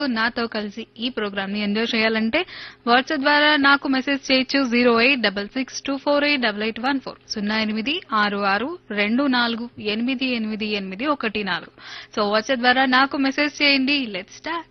నాతో కలిసి ఈ ప్రోగ్రామ్ ని ఎంజాయ్ చేయాలంటే వాట్సాప్ ద్వారా నాకు మెసేజ్ చేయొచ్చు zero eight double six two four eight double eight one four సున్నా ఎనిమిది ఆరు ఆరు రెండు నాలుగు ఎనిమిది ఎనిమిది ఎనిమిది ఒకటి నాలుగు సో వాట్సాప్ ద్వారా నాకు మెసేజ్ చేయండి లెట్ స్టార్ట్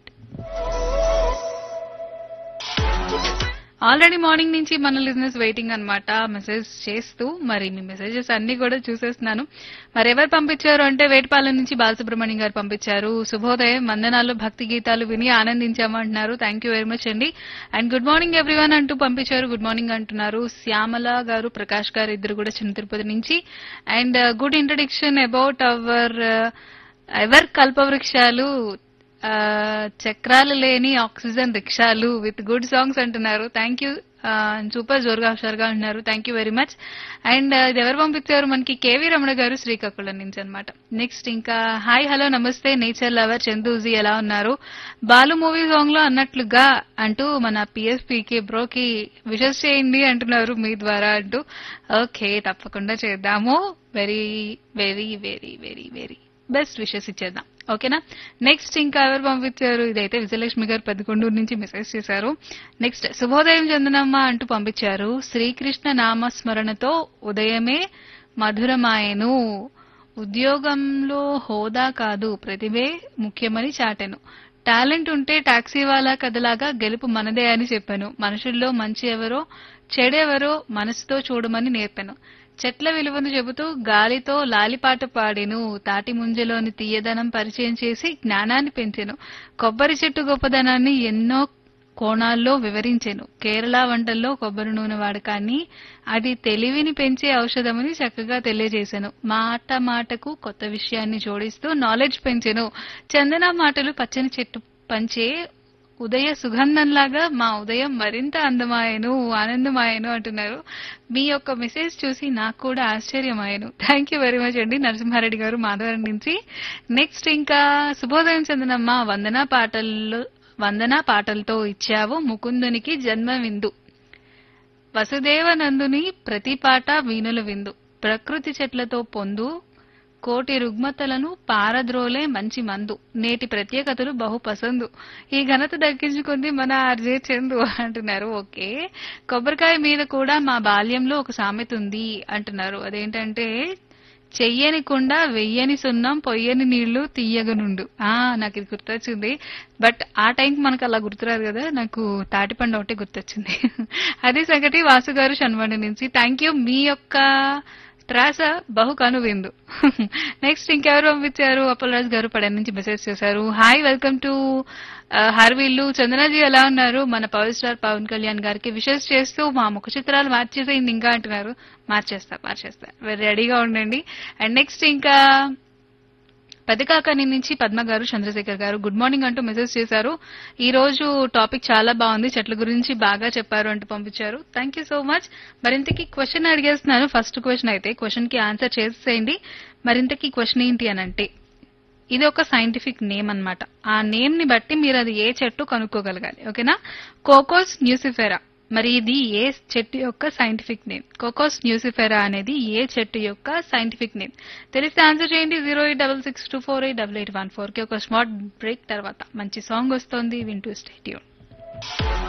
ఆల్రెడీ మార్నింగ్ నుంచి మన లిజినెస్ వెయిటింగ్ అన్నమాట మెసేజ్ చేస్తూ మరి మీ మెసేజెస్ అన్ని కూడా చూసేస్తున్నాను మరి ఎవరు పంపించారు అంటే వేటపాలెం నుంచి బాలసుబ్రహ్మణ్యం గారు పంపించారు శుభోదయం వందనాలు భక్తి గీతాలు విని ఆనందించామంటున్నారు థ్యాంక్ యూ వెరీ మచ్ అండి అండ్ గుడ్ మార్నింగ్ ఎవ్రీవన్ అంటూ పంపించారు గుడ్ మార్నింగ్ అంటున్నారు శ్యామల గారు ప్రకాష్ గారు ఇద్దరు కూడా చిన్న తిరుపతి నుంచి and good introduction about our ever కల్పవృక్షాలు ఆ, చక్రాలు లేని ఆక్సిజన్ రిక్షాలు విత్ గుడ్ సాంగ్స్ అంటున్నారు థ్యాంక్ యూ సూపర్ జోరుగా హుషారుగా అంటున్నారు thank you very much and ఇది ఎవరు పంపించారు మనకి కేవీ రమణ గారు శ్రీకాకుళం నుంచి అనమాట నెక్స్ట్ ఇంకా హాయ్ హలో నమస్తే నేచర్ లవర్ చందూజీ ఎలా ఉన్నారు బాలు మూవీ సాంగ్ లో అన్నట్లుగా అంటూ మన పిఎస్పీకి బ్రోకి విషెస్ చేయండి అంటున్నారు మీ ద్వారా అంటూ ఓకే తప్పకుండా చేద్దాము very very very very very best wishes ఇచ్చేద్దాం ఓకేనా నెక్స్ట్ ఇంకా ఎవరు పంపించారు ఇదైతే విజయలక్ష్మి గారు పెద్దకొండూరు నుంచి మెసేజ్ చేశారు నెక్స్ట్ శుభోదయం చందనమ్మ అంటూ పంపించారు శ్రీకృష్ణ నామస్మరణతో ఉదయమే మధురమాయను ఉద్యోగంలో హోదా కాదు ప్రతిభే ముఖ్యమని చాటెను టాలెంట్ ఉంటే టాక్సీ వాలా కథలాగా గెలుపు మనదే అని చెప్పాను మనుషుల్లో మంచి ఎవరో చెడెవరో మనసుతో చూడమని నేర్పాను చెట్ల విలువను చెబుతూ గాలితో లాలిపాట పాడెను తాటి ముంజలోని తీయదనం పరిచయం చేసి జ్ఞానాన్ని పెంచెను కొబ్బరి చెట్టు గొప్పదనాన్ని ఎన్నో కోణాల్లో వివరించెను కేరళ వంటల్లో కొబ్బరి నూనె వాడకాన్ని అది తెలివిని పెంచే ఔషధమని చక్కగా తెలియజేశాను మాట మాటకు కొత్త విషయాన్ని జోడిస్తూ నాలెడ్జ్ పెంచెను చందన మాటలు పచ్చని చెట్టు పంచే ఉదయ సుగంధంలాగా మా ఉదయం మరింత అందమాయను ఆనందమాయను అంటున్నారు మీ యొక్క మెసేజ్ చూసి నాకు కూడా ఆశ్చర్యమాయను థ్యాంక్ యూ వెరీ మచ్ అండి నరసింహారెడ్డి గారు మాధవరం నుంచి నెక్స్ట్ ఇంకా శుభోదయం చందనమ్మ వందన పాటల్లో వందన పాటలతో ఇచ్చావు ముకుందునికి జన్మ విందు వసుదేవనందుని ప్రతి పాట వీణుల విందు ప్రకృతి చెట్లతో పొందు కోటి రుగ్మతలను పారద్రోలే మంచి మందు నేటి ప్రత్యేకతలు బహు పసందు ఈ ఘనత దక్కించుకుంది మన ఆర్జే చందు అంటున్నారు ఓకే కొబ్బరికాయ మీద కూడా మా బాల్యంలో ఒక సామెత ఉంది అంటున్నారు అదేంటంటే చెయ్యని కుండ వెయ్యని సున్నం పొయ్యని నీళ్లు తీయగనుండు ఆ నాకు ఇది గుర్తొచ్చింది బట్ ఆ టైంకి మనకు అలా గుర్తురాదు కదా నాకు తాటిపండు ఒకటి గుర్తొచ్చింది అదే సంగతి వాసు గారు షన్వండి నుంచి థ్యాంక్ యూ మీ యొక్క త్రాస బహు కనువిందు నెక్స్ట్ ఇంకెవరు పంపించారు అప్పలరాజు గారు పడన నుంచి మెసేజ్ చేశారు హాయ్ వెల్కమ్ టు హర్వీల్లు చందనాజీ ఎలా ఉన్నారు మన పవర్ స్టార్ పవన్ కళ్యాణ్ గారికి విషెస్ చేస్తూ మా ముఖ చిత్రాలు మార్చేసేయండి ఇంకా అంటున్నారు మార్చేస్తా మార్చేస్తా వెరీ రెడీగా ఉండండి అండ్ నెక్స్ట్ ఇంకా పెద్దకాకని నుంచి పద్మ గారు చంద్రశేఖర్ గారు గుడ్ మార్నింగ్ అంటూ మెసేజ్ చేశారు ఈ రోజు టాపిక్ చాలా బాగుంది చెట్ల గురించి బాగా చెప్పారు అంటూ పంపించారు థ్యాంక్ యూ సో మచ్ మరింతకి క్వశ్చన్ అడిగేస్తున్నాను ఫస్ట్ క్వశ్చన్ అయితే క్వశ్చన్ కి ఆన్సర్ చేసేయండి మరింతకి క్వశ్చన్ ఏంటి అని అంటే ఇది ఒక సైంటిఫిక్ నేమ్ అన్నమాట ఆ నేమ్ ని బట్టి మీరు అది ఏ చెట్టు కనుక్కోగలగాలి ఓకేనా కోకోస్ న్యూసిఫెరా మరి ఇది ఏ చెట్టు యొక్క సైంటిఫిక్ నేమ్ కోకోస్ న్యూసిఫెరా అనేది ఏ చెట్టు యొక్క సైంటిఫిక్ నేమ్ తెలిస్తే ఆన్సర్ చేయండి zero eight double six two four eight double eight one four కి ఒక స్మార్ట్ బ్రేక్ తర్వాత మంచి సాంగ్ వస్తుంది వింటూ స్టేట్యూన్